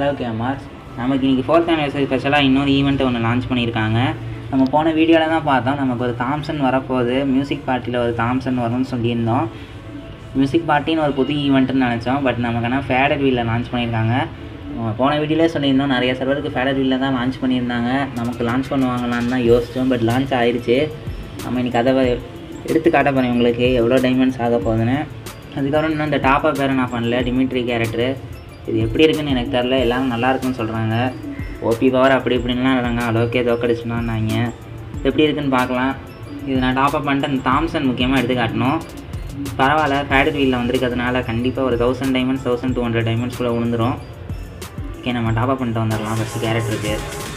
hello gamers நமக்கு இன்றைக்கி fourth anniversary ஸ்பெஷலாக இன்னொரு ஈவெண்ட்டை ஒன்று லான்ச் பண்ணியிருக்காங்க நம்ம போன வீடியோவில் தான் பார்த்தோம் நமக்கு ஒரு தாம்சன் வரப்போகுது மியூசிக் பார்ட்டியில் ஒரு தாம்சன் வரும்னு சொல்லியிருந்தோம் மியூசிக் பார்ட்டின்னு ஒரு புது ஈவெண்ட்டுன்னு நினச்சோம் பட் நமக்கு ஆனால் ஃபேடட் வீலில் லான்ச் பண்ணியிருக்காங்க நம்ம போன வீடியோலே சொல்லியிருந்தோம் நிறைய சர்வருக்கு ஃபேடட் வீலில் தான் லான்ச் பண்ணியிருந்தாங்க நமக்கு லான்ச் பண்ணுவாங்களான்னு தான் யோசித்தோம் பட் லான்ச் ஆயிடுச்சு நம்ம இன்றைக்கி அதை எடுத்து காட்ட போகிறேன் உங்களுக்கு எவ்வளோ டைமண்ட்ஸ் ஆக போகுதுன்னு அதுக்கப்புறம் இன்னும் இந்த டாப் அப் வேறு நான் பண்ணல டிமிட்ரி கேரக்டரு இது எப்படி இருக்குன்னு எனக்கு தெரில எல்லாரும் நல்லா இருக்குன்னு சொல்கிறாங்க ஓபி பவர் அப்படி இப்படின்லாம் இருக்காங்க அளவுக்கே தோக்கடிச்சுனாங்க எப்படி இருக்குன்னு பார்க்கலாம் இது நான் டாப் அப் பண்ணிட்டு அந்த தாம்சன் முக்கியமாக எடுத்து காட்டணும் பரவாயில்ல ஃபேடட் வீலில் வந்திருக்கிறதுனால கண்டிப்பாக ஒரு thousand diamonds thousand two hundred டைமண்ட்ஸ்குள்ளே விழுந்துரும் ஓகே நம்ம டாப் அப் பண்ணிட்டு வந்துடலாம் ஃபஸ்ட்டு கேரக்டருக்கு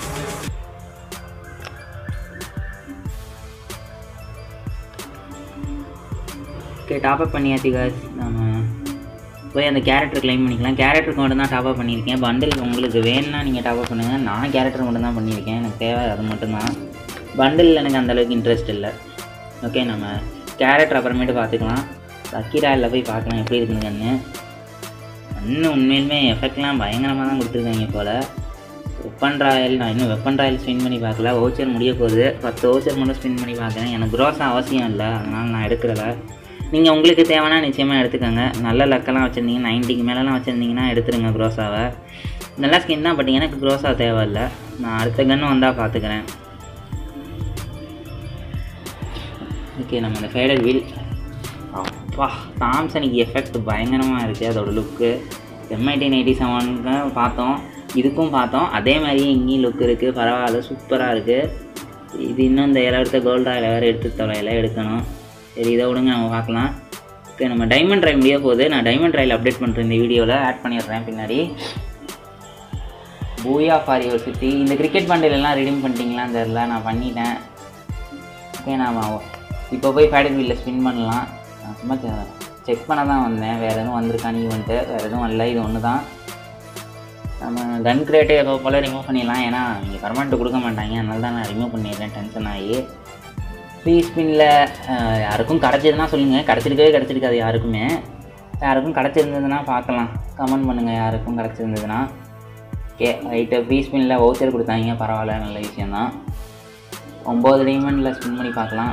ஓகே டாப் அப் பண்ணியாச்சு guys நம்ம போய் அந்த கேரக்டர் க்ளைம் பண்ணிக்கலாம் கேரக்டருக்கு மட்டும் தான் டாப் அப் பண்ணியிருக்கேன் பண்டில் உங்களுக்கு வேணும்னா நீங்கள் டாப் அப் பண்ணுங்கள் நான் கேரக்டர் மட்டும் தான் பண்ணியிருக்கேன் எனக்கு தேவை அது மட்டும்தான் பண்டில் எனக்கு அந்தளவுக்கு இன்ட்ரெஸ்ட் இல்லை ஓகே நம்ம கேரக்டர் அப்புறமேட்டு பார்த்துக்கலாம் லக்கிராயில் போய் பார்க்கலாம் எப்படி இருக்குதுங்கன்னு இன்னும் உண்மையிலுமே எஃபெக்ட்லாம் பயங்கரமாக தான் கொடுத்துருக்காங்க போல் வெப்பன் ராயல் நான் இன்னும் வெப்பன் ராயல் ஸ்பின் பண்ணி பார்க்கல ஓச்சர் முடிய போகுது பத்து ஓச்சர் மட்டும் ஸ்பின் பண்ணி பார்க்குறேன் எனக்கு க்ரோஸாக அவசியம் இல்லை அதனால் நான் எடுக்கிறல நீங்கள் உங்களுக்கு தேவைன்னா நிச்சயமாக எடுத்துக்கோங்க நல்ல லக்கெல்லாம் வச்சுருந்தீங்க நைன்ட்டிக்கு மேலெலாம் வச்சுருந்தீங்கன்னா எடுத்துருங்க க்ரோஸாவை நல்ல ஸ்கின் தான் பட் எனக்கு க்ரோஸா தேவையில்லை நான் அடுத்த கன்று வந்தால் பார்த்துக்கிறேன் ஓகே நம்ம இந்த ஃபேடட் வீல் அப்பா தாம்சனுக்கு எஃபெக்ட் பயங்கரமாக இருக்குது அதோட லுக்கு எம்ஐடின் எயிட்டி செவனுக்கு பார்த்தோம் இதுக்கும் பார்த்தோம் அதே மாதிரியே இங்கேயும் லுக் இருக்குது பரவாயில்ல சூப்பராக இருக்குது இது இன்னும் இந்த இலை எடுத்த கோல்ட் ராயில் வேறு எடுத்து தொலையில் எடுக்கணும் சரி இதை விடுங்க நம்ம பார்க்கலாம் ஓகே நம்ம டைமண்ட் ட்ரைவ் முடிய போகுது நான் டைமண்ட் ட்ரைவில் அப்டேட் பண்ணுறேன் இந்த வீடியோவில் ஆட் பண்ணிடுறேன் பின்னாடி பூயா ஃபார் யுவர் சிட்டி இந்த கிரிக்கெட் பண்டில் எல்லாம் ரெடீம் பண்ணிட்டீங்களான்னு தெரில நான் பண்ணிட்டேன் ஓகே நான் இப்போ போய் ஃபேடட் வீலில் ஸ்பின் பண்ணலாம் நான் சும்மா செக் பண்ண தான் வந்தேன் வேறு எதுவும் வந்திருக்கான்னு ஈவெண்ட்டு வேறு எதுவும் இல்லை இது ஒன்று தான் நம்ம கன் கிரேட்டே எப்போ போல் ரிமூவ் பண்ணிடலாம் ஏன்னா நீங்கள் பர்மனெண்ட் கொடுக்க மாட்டாங்க அதனால தான் நான் ரிமூவ் பண்ணிடுறேன் டென்ஷன் ஆகி ஃப்ரீ ஸ்பின்னில் யாருக்கும் கிடச்சதுன்னா சொல்லுங்கள் கிடச்சிருக்கவே கிடச்சிருக்காது யாருக்குமே யாருக்கும் கிடச்சிருந்ததுன்னா பார்க்கலாம் கமெண்ட் பண்ணுங்கள் யாருக்கும் கிடச்சிருந்ததுன்னா ஓகே ரைட்டு ஃப்ரீ ஸ்பின்னில் ஓச்சர் கொடுத்தாங்க பரவாயில்ல நல்ல விஷயந்தான் ஒம்பது டைமண்டில் ஸ்பின் பண்ணி பார்க்கலாம்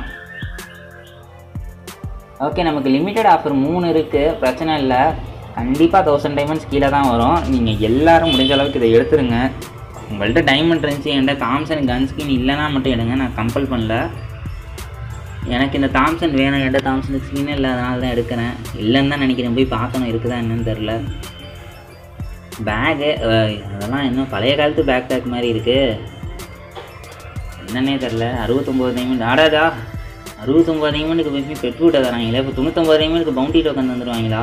ஓகே நமக்கு லிமிட்டட் ஆஃபர் மூணு இருக்குது பிரச்சனை இல்லை கண்டிப்பாக தௌசண்ட் டைமண்ட்ஸ் கீழே தான் வரும் நீங்கள் எல்லோரும் முடிஞ்ச அளவுக்கு இதை எடுத்துருங்க உங்கள்கிட்ட டைமண்ட் இருந்துச்சு என்கிட்ட தாம்சன் கன் ஸ்கின் இல்லைனா மட்டும் எடுங்க நான் கம்பல் பண்ணல எனக்கு இந்த தாம்சன் வேணும் என்கிட்ட தாம்சன் ஸ்கின் இல்லை அதனால தான் எடுக்கிறேன் இல்லைன்னு தான் நினைக்கிறேன் போய் பார்க்கணும் இருக்குதா என்னன்னு தெரில பேகு அதெல்லாம் இன்னும் பழைய காலத்து பேக் பேக் மாதிரி இருக்குது என்னன்னே தெரில அறுபத்தொம்போது டைமண்ட் ஆடாதா அறுபத்தொம்போது டைமண்டுக்கு போய் பெட் விட்ட தராங்களே இப்போ தொண்ணூத்தொம்பது டைமண்டுக்கு பவுண்டி டோக்கன் வந்துடுவாங்களா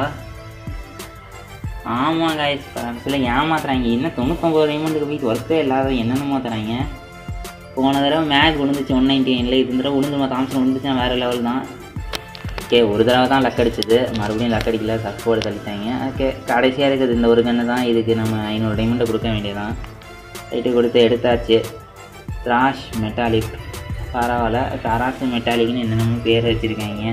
ஆமாம் காய்ஸ் சில ஏமாத்துறாங்க என்ன தொண்ணூத்தொம்பது டைமண்டுக்கு போய் ஒர்க்கே இல்லாத என்னென்னமோ தராங்க போன தடவை மேக் விழுந்துச்சு ஒன் நைன்டி நைனில் இது தடவை விழுந்துமா தாம்சன் விழுந்துச்சுன்னா வேறு லெவல் தான் ஓகே ஒரு தடவை தான் லக் அடிச்சது மறுபடியும் லக் அடிக்கல சர்ஃபோர்டு தள்ளிட்டாங்க ஓகே கடைசியாக இருக்குது இந்த ஒரு கன்று தான் இதுக்கு நம்ம ஐநூறு டைமண்டை கொடுக்க வேண்டியதான் ரைட்டு கொடுத்து எடுத்தாச்சு த்ராஷ் மெட்டாலிக் பரவாயில்ல ட்ராஷ் மெட்டாலிக்னு என்னென்னமோ பேர் வச்சுருக்காங்க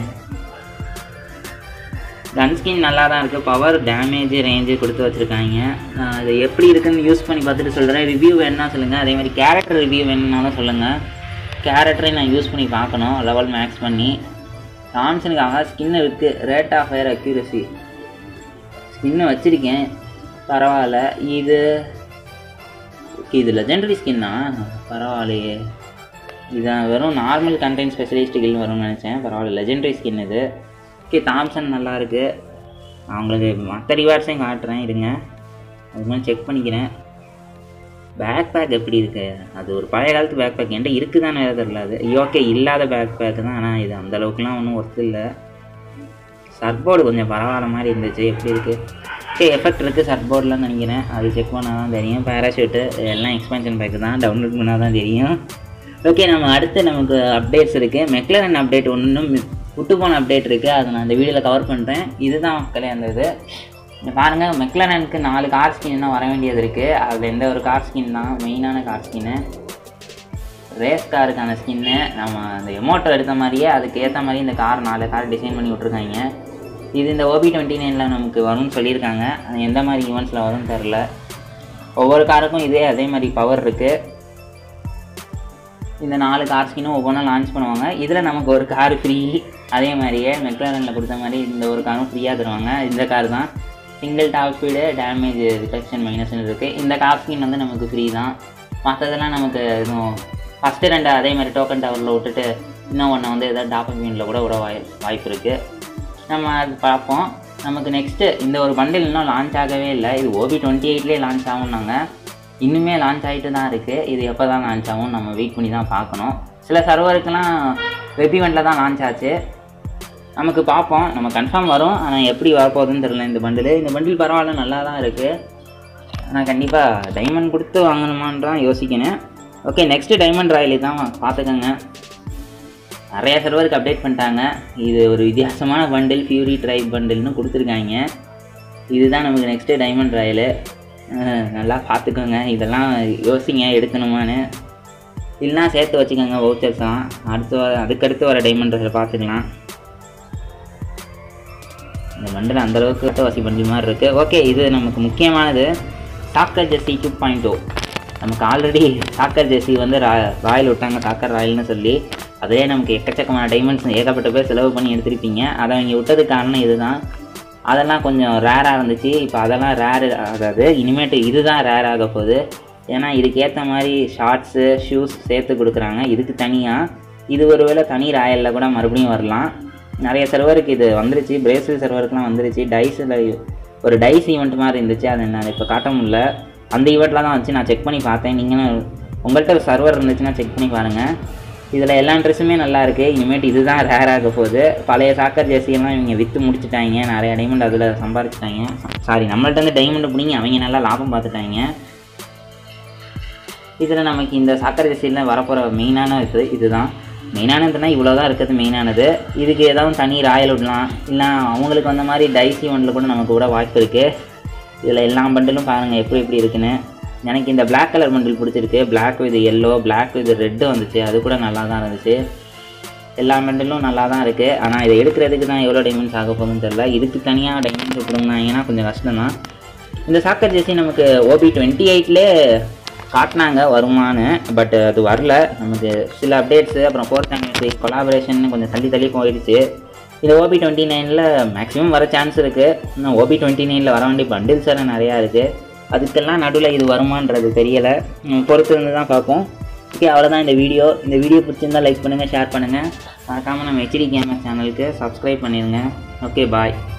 கன்ஸ்கின் நல்லா தான் இருக்குது பவர் டேமேஜ் ரேஞ்சு கொடுத்து வச்சுருக்காங்க நான் அது எப்படி இருக்குன்னு யூஸ் பண்ணி பார்த்துட்டு சொல்கிறேன் ரிவ்யூ வேணுன்னா சொல்லுங்கள் அதே மாதிரி கேரக்டர் ரிவ்யூ வேணும்னாலும் சொல்லுங்கள் கேரக்டரையும் நான் யூஸ் பண்ணி பார்க்கணும் லெவல் மேக்ஸ் பண்ணி தாம்சனுக்கு ஆகா ஸ்கின்னு இருக்குது rate of fire accuracy skin வச்சுருக்கேன் பரவாயில்ல இது ஓகே இது லெஜெண்டரி ஸ்கின்னா பரவாயில்லையே இதான் வெறும் நார்மல் கண்டென்ட் ஸ்பெஷலிஸ்ட் கில் வரும்னு நினச்சேன் பரவாயில்ல லெஜெண்டரி ஸ்கின் இது ஓகே தாம்சன் நல்லா இருக்குது நான் உங்களுக்கு மற்ற ரிவார்ட்ஸையும் காட்டுறேன் இருங்க அது மாதிரி செக் பண்ணிக்கிறேன் பேக் பேக் எப்படி இருக்கு அது ஒரு பழைய காலத்து பேக் பேக் என்கிட்ட இருக்குதானே தெரில அது ஓகே இல்லாத பேக் பேக் தான் ஆனால் இது அந்த அளவுக்குலாம் ஒன்றும் ஒர்த்து இல்லை சர்போர்டு கொஞ்சம் பரவாயில்ல மாதிரி இருந்துச்சு எப்படி இருக்குது ஓகே எஃபெக்ட் இருக்குது சர்போர்டில் நினைக்கிறேன் அது செக் பண்ணால் தான் தெரியும் பேராஷூட்டு எல்லாம் எக்ஸ்பென்ஷன் பேக்கு தான் டவுன்லோட் பண்ணால் தான் தெரியும் ஓகே நம்ம அடுத்து நமக்கு அப்டேட்ஸ் இருக்குது மெக்லரன் அப்டேட் ஒன்றும் விட்டு போன அப்டேட் இருக்குது அதை நான் இந்த வீடியோவில் கவர் பண்ணுறேன் இதுதான் மக்களே அந்த இது இங்க பாருங்கள் மெக்லரனுக்கு நாலு கார் ஸ்கின் வர வேண்டியது இருக்குது அதில் எந்த ஒரு கார் ஸ்கின் தான் மெயினான கார் ஸ்கின்னு ரேஸ் காருக்கான ஸ்கின்னு நம்ம அந்த எமோட்டோ எடுத்த மாதிரியே அதுக்கு ஏற்ற மாதிரி இந்த கார் நாலு கார் டிசைன் பண்ணி விட்ருக்காங்க இது இந்த ஓபி டுவெண்ட்டி நைனில் நமக்கு வரும்னு சொல்லியிருக்காங்க அது எந்த மாதிரி ஈவெண்ட்ஸில் வரும்னு தெரில ஒவ்வொரு காருக்கும் இதே அதே மாதிரி பவர் இருக்குது இந்த நாலு கார் ஸ்கினும் ஒவ்வொன்றும் லான்ச் பண்ணுவாங்க இதில் நமக்கு ஒரு கார் ஃப்ரீ அதே மாதிரியே மெக்லாரனில் கொடுத்த மாதிரி இந்த ஒரு காரும் ஃப்ரீயாக தருவாங்க இந்த கார் தான் single top speed damage reduction மைனஸ்னு இருக்குது இந்த கார் ஸ்கின் வந்து நமக்கு ஃப்ரீ தான் மற்றதெல்லாம் நமக்கு எதுவும் ஃபஸ்ட்டு ரெண்டு அதே மாதிரி டோக்கன் டவரில் விட்டுட்டு இன்னும் ஒன்று வந்து எதாவது டாப்பர் கூட விட வாய் வாய்ப்பு இருக்குது நம்ம அது பார்ப்போம் நமக்கு நெக்ஸ்ட்டு இந்த ஒரு பண்டில் இன்னும் லான்ச் ஆகவே இல்லை இது ஓபி டுவெண்ட்டி எயிட்லேயே லான்ச் ஆகும்னாங்க இன்னுமே லான்ச் ஆகிட்டு தான் இருக்குது இது எப்போ தான் லான்ச் ஆகும் நம்ம வெயிட் பண்ணி தான் பார்க்கணும் சில சர்வருக்கெல்லாம் வெப் ஈவெண்ட்டில் தான் லான்ச் ஆச்சு நமக்கு பார்ப்போம் நம்ம கன்ஃபார்ம் வரும் ஆனால் எப்படி வரப்போகுதுன்னு தெரியல இந்த பண்டில் இந்த பண்டில் பரவாயில்ல நல்லா தான் இருக்குது ஆனால் கண்டிப்பாக டைமண்ட் கொடுத்து வாங்கணுமான்னு தான் யோசிக்கணும் ஓகே நெக்ஸ்ட்டு டைமண்ட் ராயலி தான் பார்த்துக்கோங்க நிறைய சர்வருக்கு அப்டேட் பண்ணிட்டாங்க இது ஒரு வித்தியாசமான பண்டில் ஃபியூரி ட்ரைப் பண்டில்னு கொடுத்துருக்காங்க இதுதான் நமக்கு நெக்ஸ்ட்டு டைமண்ட் ராயலு நல்லா பார்த்துக்கோங்க இதெல்லாம் யோசிங்க எடுக்கணுமான்னு இல்லைனா சேர்த்து வச்சுக்கோங்க வவுச்சர்ஸ் தான் அடுத்து வர அதுக்கடுத்து வர டைமண்ட் ராயல் பார்த்துக்கலாம் இந்த பண்டில் அந்தளவுக்கு வசி பண்டில் மாதிரி இருக்குது ஓகே இது நமக்கு முக்கியமானது soccer jersey two point two நமக்கு ஆல்ரெடி சாக்கர் ஜெர்சி வந்து ரா ராயல் விட்டாங்க சாக்கர் ராயல்னு சொல்லி அதிலே நமக்கு எக்கச்சக்கமான டைமண்ட்ஸ் ஏகப்பட்ட பேர் செலவு பண்ணி எடுத்திருப்பீங்க அதை அவங்க விட்டதுக்கு காரணம் இதுதான் அதெல்லாம் கொஞ்சம் ரேராக இருந்துச்சு இப்போ அதெல்லாம் ரேர் ஆகாது இனிமேட்டு இதுதான் ரேர் ஆக போகுது ஏன்னா இதுக்கேற்ற மாதிரி ஷார்ட்ஸு ஷூஸ் சேர்த்து கொடுக்குறாங்க இதுக்கு தனியாக இது ஒரு வேளை தனி ராயலில் கூட மறுபடியும் வரலாம் நிறைய சர்வருக்கு இது வந்துருச்சு பிரேசில் சர்வருக்குலாம் வந்துருச்சு டைஸில் ஒரு டைஸ் ஈவெண்ட் மாதிரி இருந்துச்சு அதை நான் இப்போ காட்ட முடியல அந்த ஈவெண்ட்டில் தான் வச்சு நான் செக் பண்ணி பார்த்தேன் நீங்களும் உங்கள்கிட்ட சர்வர் இருந்துச்சுன்னா செக் பண்ணி பாருங்கள் இதில் எல்லா ட்ரெஸ்ஸுமே நல்லா இருக்குது இனிமேட்டு இதுதான் ரேர் ஆக போகுது பழைய சாக்கர் ஜெர்சியெல்லாம் இவங்க விற்று முடிச்சிட்டாங்க நிறைய டைமண்ட் அதில் சம்பாரிச்சிட்டாங்க சாரி நம்மள்ட்ட இருந்து டைமண்ட் பிடிங்கி அவங்க நல்லா லாபம் பார்த்துட்டாங்க இதில் நமக்கு இந்த சாக்கர் ஜெர்சியில் வரப்போகிற மெயினான இது இதுதான் மெயினானதுன்னா இவ்வளோ தான் இருக்கிறது மெயினானது இதுக்கு ஏதாவது தனி ராயல் விடலாம் இல்லை அவங்களுக்கு வந்த மாதிரி டைசி ஒன்றில் கூட நமக்கு கூட வாய்ப்பு இருக்குது இதில் எல்லா பண்டிலும் பாருங்கள் எப்படி எப்படி இருக்குன்னு எனக்கு இந்த Black கலர் பண்டில் பிடிச்சிருக்கு Black with yellow Black with red வந்துச்சு அது கூட நல்லா தான் இருந்துச்சு எல்லா பண்டிலும் நல்லா தான் இருக்குது ஆனால் இதை எடுக்கிறதுக்கு தான் எவ்வளோ டைமண்ட்ஸ் ஆக போகுதுன்னு தெரில இதுக்கு தனியாக டைமண்ட்ஸ் கொடுங்கனாங்கன்னா கொஞ்சம் கஷ்டம் தான் இந்த சாக்கர் ஜெர்சி நமக்கு ஓபி டுவெண்ட்டி எயிட்லேயே காட்டினாங்க வருமானு பட் அது வரல நமக்கு சில அப்டேட்ஸு அப்புறம் ஃபோர்த் ஆனிவர்சரி கொலாபரேஷன் கொஞ்சம் தள்ளி தள்ளி போயிடுச்சு இது ஓபி டுவெண்ட்டி நைனில் மேக்ஸிமம் வர சான்ஸ் இருக்குது இன்னும் ஓபி டுவெண்ட்டி நைனில் வர வேண்டிய பண்டில்ஸ் எல்லாம் நிறையா இருக்குது அதுக்கெல்லாம் நடுவில் இது வருமான்றது தெரியலை ம், பொறுத்து இருந்து தான் பார்ப்போம் ஓகே அவ்வளோதான் இந்த வீடியோ இந்த வீடியோ பிடிச்சிருந்தா லைக் பண்ணுங்கள் ஷேர் பண்ணுங்கள் மறக்காமல் நம்ம ஹெச்டி கேமர் சேனலுக்கு சப்ஸ்கிரைப் பண்ணிடுங்க ஓகே பாய்